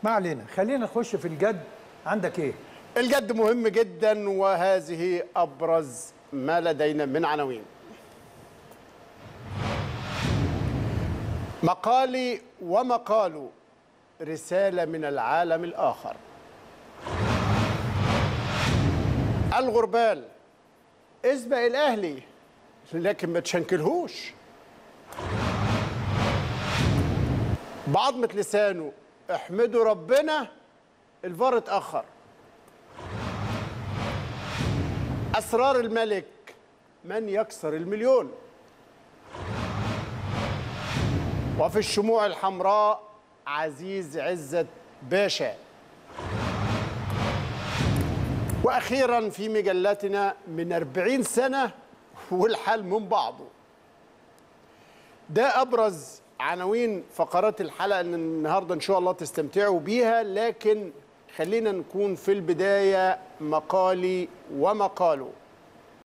ما علينا خلينا نخش في الجد عندك ايه الجد مهم جدا وهذه ابرز ما لدينا من عناوين مقالي ومقال رساله من العالم الاخر الغربال اسبق الاهلي لكن ما تشنكلهوش بعضمة لسانه احمدوا ربنا الفار اتأخر أسرار الملك من يكسر المليون وفي الشموع الحمراء عزيز عزت باشا وأخيرا في مجلتنا من أربعين سنة والحال من بعضه ده أبرز عناوين فقرات الحلقة اللي النهاردة إن شاء الله تستمتعوا بيها لكن خلينا نكون في البداية مقالي ومقاله